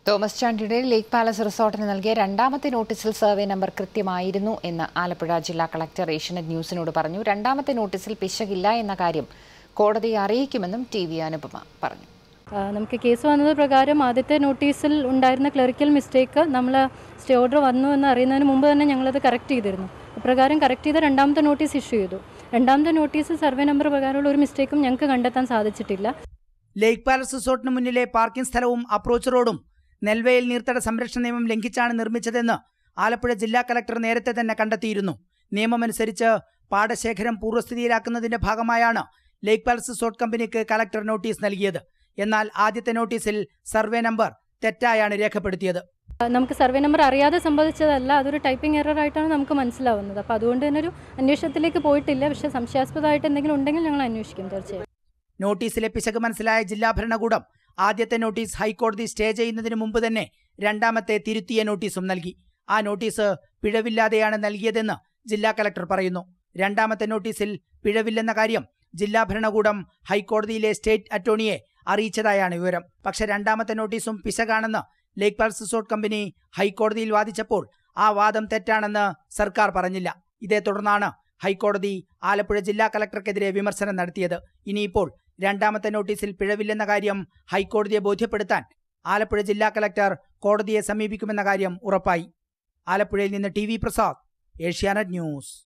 Thomas ചാണ്ടിയുടെ ലേക്ക് palace റിസോർട്ടിന് നൽകിയ രണ്ടാമത്തെ നോട്ടീസിൽ സർവേ നമ്പർ കൃത്യമായിരുന്നു എന്ന് ആലപ്പുഴ ജില്ലാ കളക്ടർ ഏഷ്യനെറ്റ് ന്യൂസിനോട് പറഞ്ഞു രണ്ടാമത്തെ നോട്ടീസിൽ പിശകില്ല എന്ന കാര്യം കോടതിയെ അറിയിക്കുമെന്നും ടി വി അനുപമ പറഞ്ഞു ആ, നമുക്ക് കേസ് വന്നത് പ്രകാരം ആദ്യത്തെ നോട്ടീസിൽ ഉണ്ടായിരുന്ന ക്ലറിക്കൽ മിസ്റ്റേക്ക് നമ്മൾ സ്റ്റേ ഓർഡർ വന്നു എന്ന് അറിയുന്നതിന് മുമ്പ് തന്നെ ഞങ്ങളത് കറക്റ്റ് ചെയ്തിരുന്നു അപ്രകാരം കറക്റ്റ് ചെയ്ത രണ്ടാമത്തെ നോട്ടീസ് ഇഷ്യൂ ചെയ്തു രണ്ടാമത്തെ നോട്ടീസ് സർവേ നമ്പർ പ്രകാരമുള്ള ഒരു മിസ്റ്റേക്കും ഞങ്ങൾക്ക് കണ്ടെത്താൻ സാധിച്ചിട്ടില്ല ലേക്ക് പാലസ് റിസോർട്ടിന് മുന്നിലെ പാർക്കിംഗ് സ്ഥലവും അപ്രോച്ച് റോഡും നെൽവയൽ നീർത്തട സംരക്ഷണ നിയമം ലംഘിച്ചാണ് നിർമ്മിച്ചതെന്ന് ആലപ്പുഴ ജില്ലാ കലക്ടർ നേരത്തെ തന്നെ കണ്ടെത്തിയിരുന്നു നിയമമനുസരിച്ച് പാടശേഖരം പൂർവ്വസ്ഥിതിയിലാക്കുന്നതിന്റെ ഭാഗമായാണ് ലേക്ക് പാലസ് റിസോർട്ട് കമ്പനിക്ക് കലക്ടർ നോട്ടീസ് നൽകിയത് എന്നാൽ ആദ്യത്തെ നോട്ടീസിൽ സർവേ നമ്പർ തെറ്റായാണ് രേഖപ്പെടുത്തിയത് ആ, നമുക്ക് സർവേ നമ്പർ അറിയാതെ സംഭവിച്ചതല്ല അതൊരു ടൈപ്പിംഗ് എറർ ആയിട്ടാണ് നമുക്ക് മനസ്സിലാവുന്നത് അപ്പോൾ അതുകൊണ്ട് തന്നെ ഒരു അന്വേഷണത്തിലേക്ക് പോയിട്ടില്ല പക്ഷേ സംശയാസ്പദമായിട്ട് എന്തെങ്കിലും ഉണ്ടെങ്കിൽ ഞങ്ങൾ അന്വേഷിക്കും തീർച്ചയായും നോട്ടീസിലെ പിശക് മനസ്സിലായ ജില്ലാ ഭരണകൂടം ആദ്യത്തെ നോട്ടീസ് ഹൈക്കോടതി സ്റ്റേ ചെയ്യുന്നതിന് മുമ്പ് തന്നെ രണ്ടാമത്തെ തിരുത്തിയ നോട്ടീസും നൽകി ആ നോട്ടീസ് പിഴവില്ലാതെയാണ് നൽകിയതെന്ന് ജില്ലാ കലക്ടർ പറയുന്നു രണ്ടാമത്തെ നോട്ടീസിൽ പിഴവില്ലെന്ന കാര്യം ജില്ലാ ഭരണകൂടം ഹൈക്കോടതിയിലെ സ്റ്റേറ്റ് അറ്റോർണിയെ അറിയിച്ചതായാണ് വിവരം പക്ഷെ രണ്ടാമത്തെ നോട്ടീസും പിശകാണെന്ന് ലേക്ക് പാൽസ് റിസോർട്ട് കമ്പനി ഹൈക്കോടതിയിൽ വാദിച്ചപ്പോൾ ആ വാദം തെറ്റാണെന്ന് സർക്കാർ പറഞ്ഞില്ല ഇതേ തുടർന്നാണ് ഹൈക്കോടതി ആലപ്പുഴ ജില്ലാ കലക്ടർക്കെതിരെ വിമർശനം നടത്തിയത് ഇനിയിപ്പോൾ രണ്ടാമത്തെ നോട്ടീസിൽ പിഴവില്ലെന്ന കാര്യം ഹൈക്കോടതിയെ ബോധ്യപ്പെടുത്താൻ ആലപ്പുഴ ജില്ലാ കലക്ടർ കോടതിയെ സമീപിക്കുമെന്ന കാര്യം ഉറപ്പായി ആലപ്പുഴയിൽ നിന്ന് T V Prasad Asianet news